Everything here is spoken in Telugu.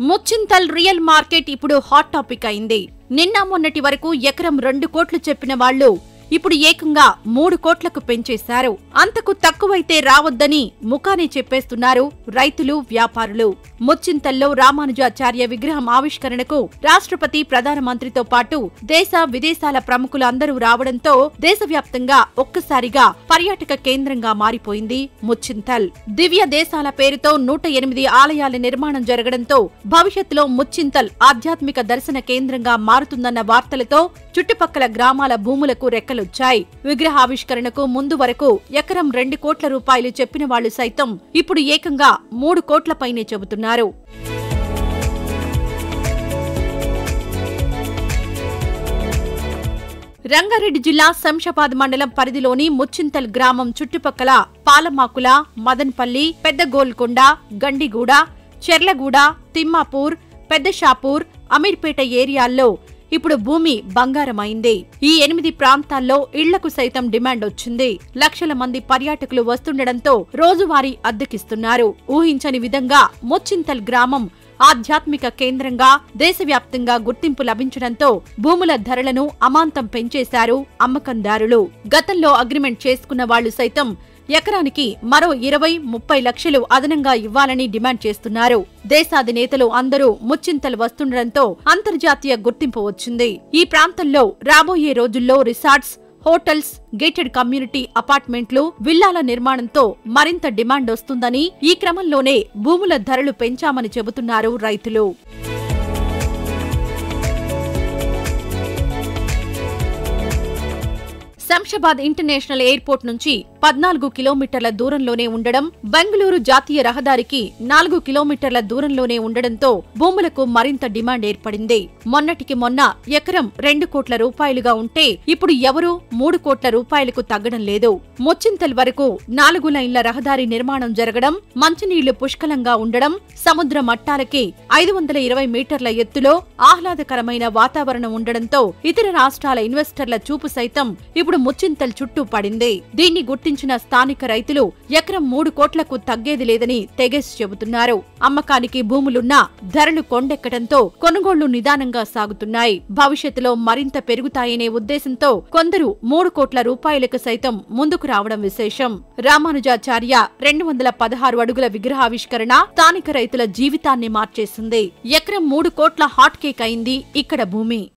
ముచ్చింతల్ రియల్ మార్కెట్ ఇప్పుడు హాట్ టాపిక్ అయింది నిన్న మొన్నటి వరకు ఎకరం రెండు కోట్లు చెప్పిన వాళ్ళు ఇప్పుడు ఏకంగా మూడు కోట్లకు పెంచేశారు అంతకు తక్కువైతే రావద్దని ముఖానే చెప్పేస్తున్నారు రైతులు వ్యాపారులు ముచ్చింతల్లో రామానుజాచార్య విగ్రహం ఆవిష్కరణకు రాష్ట్రపతి ప్రధానమంత్రితో పాటు దేశ విదేశాల ప్రముఖులు అందరూ రావడంతో దేశవ్యాప్తంగా ఒక్కసారిగా పర్యాటక కేంద్రంగా మారిపోయింది ముచ్చింతల్ దివ్య దేశాల పేరుతో నూట ఎనిమిది ఆలయాల నిర్మాణం జరగడంతో భవిష్యత్తులో ముచ్చింతల్ ఆధ్యాత్మిక దర్శన కేంద్రంగా మారుతుందన్న వార్తలతో చుట్టుపక్కల గ్రామాల భూములకు రెక్కలొచ్చాయి విగ్రహావిష్కరణకు ముందు వరకు ఎకరం రెండు కోట్ల రూపాయలు చెప్పిన వాళ్లు సైతం ఇప్పుడు ఏకంగా మూడు కోట్లపైనే చెబుతున్నారు రంగారెడ్డి జిల్లా శంషాబాద్ మండలం పరిధిలోని ముచ్చింతల్ గ్రామం చుట్టుపక్కల పాలమాకుల మదన్పల్లి పెద్ద గోల్కొండ గండిగూడ చెర్లగూడ తిమ్మాపూర్ పెద్దషాపూర్ అమీర్పేట ఏరియాల్లో ఇప్పుడు భూమి బంగారమైంది ఈ ఎనిమిది ప్రాంతాల్లో ఇళ్లకు సైతం డిమాండ్ వచ్చింది లక్షల మంది పర్యాటకులు వస్తుండటంతో రోజువారీ అద్దెకిస్తున్నారు ఊహించని విధంగా ముచ్చింతల్ గ్రామం ఆధ్యాత్మిక కేంద్రంగా దేశవ్యాప్తంగా గుర్తింపు లభించడంతో భూముల ధరలను అమాంతం పెంచేశారు అమ్మకందారులు గతంలో అగ్రిమెంట్ చేసుకున్న వాళ్లు సైతం ఎకరానికి మరో ఇరవై ముప్పై లక్షలు అదనంగా ఇవ్వాలని డిమాండ్ చేస్తున్నారు దేశాధినేతలు అందరూ ముచ్చింతలు వస్తుండటంతో అంతర్జాతీయ గుర్తింపు వచ్చింది ఈ ప్రాంతంలో రాబోయే రోజుల్లో రిసార్ట్స్ హోటల్స్ గేటెడ్ కమ్యూనిటీ అపార్ట్మెంట్లు విల్లాల నిర్మాణంతో మరింత డిమాండ్ వస్తుందని ఈ క్రమంలోనే భూముల ధరలు పెంచామని చెబుతున్నారు రైతులు శంషాబాద్ ఇంటర్నేషనల్ ఎయిర్పోర్ట్ నుంచి పద్నాలుగు కిలోమీటర్ల దూరంలోనే ఉండడం బెంగళూరు జాతీయ రహదారికి నాలుగు కిలోమీటర్ల దూరంలోనే ఉండడంతో భూములకు మరింత డిమాండ్ ఏర్పడింది మొన్నటికి మొన్న ఎకరం రెండు కోట్ల రూపాయలుగా ఉంటే ఇప్పుడు ఎవరూ మూడు కోట్ల రూపాయలకు తగ్గడం లేదు ముచ్చింతల్ వరకు నాలుగు లైన్ల రహదారి నిర్మాణం జరగడం మంచినీళ్లు పుష్కలంగా ఉండడం సముద్ర మట్టాలకి ఐదు వందల ఇరవై మీటర్ల ఎత్తులో ఆహ్లాదకరమైన వాతావరణం ఉండడంతో ఇతర రాష్ట్రాల ఇన్వెస్టర్ల చూపు సైతం ఇప్పుడు ముచ్చింతల్ చుట్టూ పడింది దీన్ని గుర్తించిన స్థానిక రైతులు ఎకరం మూడు కోట్లకు తగ్గేది లేదని తెగేసి చెబుతున్నారు అమ్మకానికి భూములున్నా ధరలు కొండెక్కడంతో కొనుగోళ్లు నిదానంగా సాగుతున్నాయి భవిష్యత్తులో మరింత పెరుగుతాయనే ఉద్దేశంతో కొందరు మూడు కోట్ల రూపాయలకు సైతం ముందుకు రావడం విశేషం రామానుజాచార్య రెండు వందల పదహారు అడుగుల విగ్రహావిష్కరణ స్థానిక రైతుల జీవితాన్ని మార్చేసింది ఎకరం మూడు కోట్ల హాట్ కేక్ అయింది ఇక్కడ భూమి